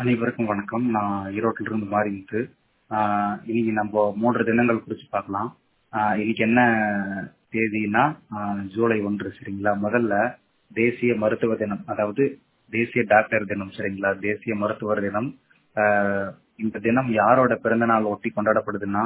அனைவருக்கும் வணக்கம் நான் ஈரோட்டில இருந்து மாறிட்டு இன்னைக்கு நம்ம மூன்று தினங்கள் குறித்து பார்க்கலாம் ஆஹ் இன்னைக்கு என்ன தேதினா ஆஹ் ஜூலை ஒன்று சரிங்களா முதல்ல தேசிய மருத்துவ தினம் அதாவது தேசிய டாக்டர் தினம் சரிங்களா தேசிய மருத்துவர் தினம் ஆஹ் இந்த தினம் யாரோட பிறந்த நாள் ஒட்டி கொண்டாடப்படுதுன்னா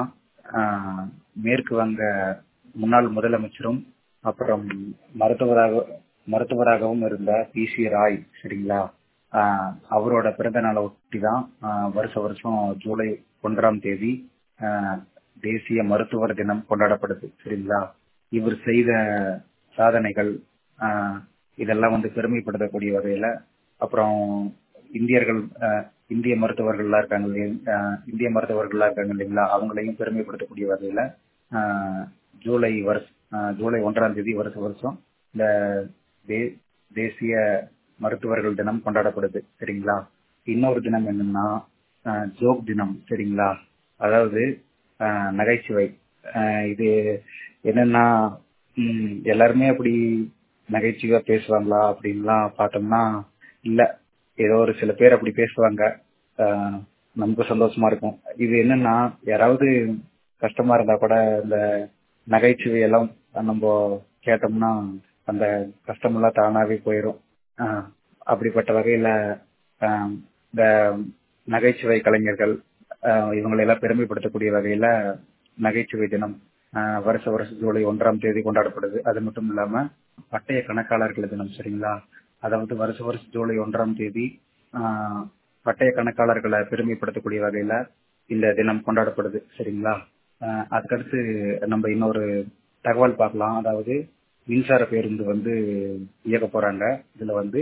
ஆஹ் மேற்கு வங்க முன்னாள் முதலமைச்சரும் அப்புறம் மருத்துவராக மருத்துவராகவும் இருந்த பி சி ராய் சரிங்களா ஆஹ் அவரோட பிறந்த நாளை ஒட்டி தான் வருஷ வருஷம் ஜூலை ஒன்றாம் தேதி ஆஹ் தேசிய மருத்துவர் தினம் கொண்டாடப்படுது சரிங்களா இவர் செய்த சாதனைகள் ஆஹ் இதெல்லாம் வந்து பெருமைப்படுத்தக்கூடிய வகையில அப்புறம் இந்தியர்கள் ஆஹ் இந்திய மருத்துவர்கள்லாம் இருக்காங்க இல்லையா ஆஹ் இந்திய மருத்துவர்கள்லாம் இருக்காங்க இல்லைங்களா அவங்களையும் பெருமைப்படுத்தக்கூடிய வகையில ஆஹ் ஜூலை வருஷ ஆஹ் ஜூலை ஒன்றாம் தேதி வருஷ வருஷம் இந்த தே- தேசிய மருத்துவர்கள் தினம் கொண்டாடப்படுது சரிங்களா இன்னொரு தினம் என்னன்னா ஆஹ் ஜோக் தினம் சரிங்களா அதாவது ஆஹ் நகைச்சுவை ஆஹ் இது என்னன்னா ம், எல்லாருமே அப்படி நகைச்சுவையா பேசுவாங்களா அப்படின்லாம் பார்த்தோம்னா இல்ல ஏதோ ஒரு சில பேர் அப்படி பேசுவாங்க ஆஹ் நமக்கு சந்தோஷமா இருக்கும் இது என்னன்னா யாராவது கஷ்டமா இருந்தா கூட இந்த நகைச்சுவை எல்லாம் நம்ம கேட்டோம்னா அந்த கஷ்டமெல்லாம் தானாவே போயிடும் ஆஹ் அப்படிப்பட்ட வகையில ஆஹ் இந்த நகைச்சுவை கலைஞர்கள் ஆஹ் இவங்களை எல்லாம் பெருமைப்படுத்தக்கூடிய வகையில நகைச்சுவை தினம் ஆஹ் வருஷ வருஷம் ஜூலை ஒன்றாம் தேதி கொண்டாடப்படுது அது மட்டும் இல்லாம பட்டய கணக்காளர்கள் தினம் சரிங்களா அதாவது வருஷ வருஷம் ஜூலை ஒன்றாம் தேதி ஆஹ் பட்டய கணக்காளர்களை பெருமைப்படுத்தக்கூடிய வகையில இந்த தினம் கொண்டாடப்படுது சரிங்களா ஆஹ் அதுக்கடுத்து நம்ம இன்னொரு தகவல் பார்க்கலாம் அதாவது மின்சார பேருந்து வந்து இயக்க போறாங்க இதுல வந்து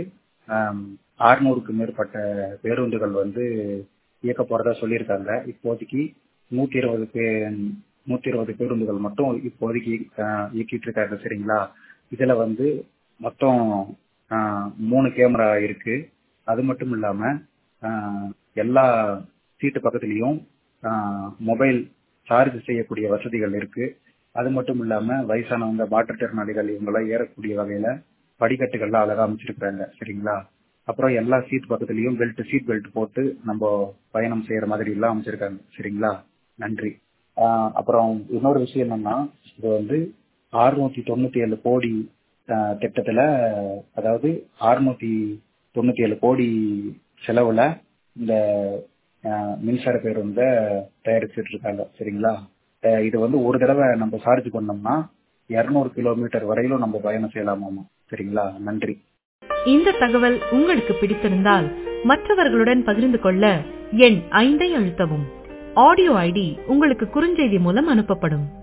ஆறுநூறுக்கு மேற்பட்ட பேருந்துகள் வந்து இயக்க போறதா சொல்லியிருக்காங்க இப்போதைக்கு நூத்தி இருபது பே நூத்தி இருபது பேருந்துகள் மட்டும் இப்போதைக்கு ஆஹ் இயக்கிட்டு இருக்காங்க சரிங்களா இதுல வந்து மொத்தம் ஆஹ் மூணு கேமரா இருக்கு அது மட்டும் இல்லாம ஆஹ் எல்லா சீட்டு பக்கத்துலயும் மொபைல் சார்ஜ் செய்யக்கூடிய வசதிகள் இருக்கு அது மட்டும் இல்லாம வயசானவங்க மாற்றுத்திறனாளிகள் இவங்கெல்லாம் ஏறக்கூடிய வகையில படிக்கட்டுகள்லாம் அழகா அமைச்சிருக்காங்க சரிங்களா அப்புறம் எல்லா சீட் பக்கத்துலயும் பெல்ட் சீட் பெல்ட் போட்டு நம்ம பயணம் செய்யற மாதிரி எல்லாம் அமைச்சிருக்காங்க சரிங்களா நன்றி ஆஹ் அப்புறம் இன்னொரு விஷயம் என்னன்னா இது வந்து அறுநூத்தி தொண்ணூத்தி ஏழு கோடி ஆஹ் திட்டத்துல அதாவது அறுநூத்தி தொண்ணூத்தி ஏழு கோடி செலவுல இந்த ஆஹ் மின்சார பேருந்தை தயாரிச்சுட்டு இருக்காங்க சரிங்களா ஆஹ் இது வந்து ஒரு தடவை நம்ம சார்ஜ் பண்ணோம்னா இருநூறு கிலோமீட்டர் வரையிலும் நம்ம பயணம் செய்யலாமாமா சரிங்களா நன்றி இந்த தகவல் உங்களுக்கு பிடித்திருந்தால் மற்றவர்களுடன் பகிர்ந்து கொள்ள எண் ஐந்தை அழுத்தவும் ஆடியோ ஐடி உங்களுக்கு குறுஞ்செய்தி மூலம் அனுப்பப்படும்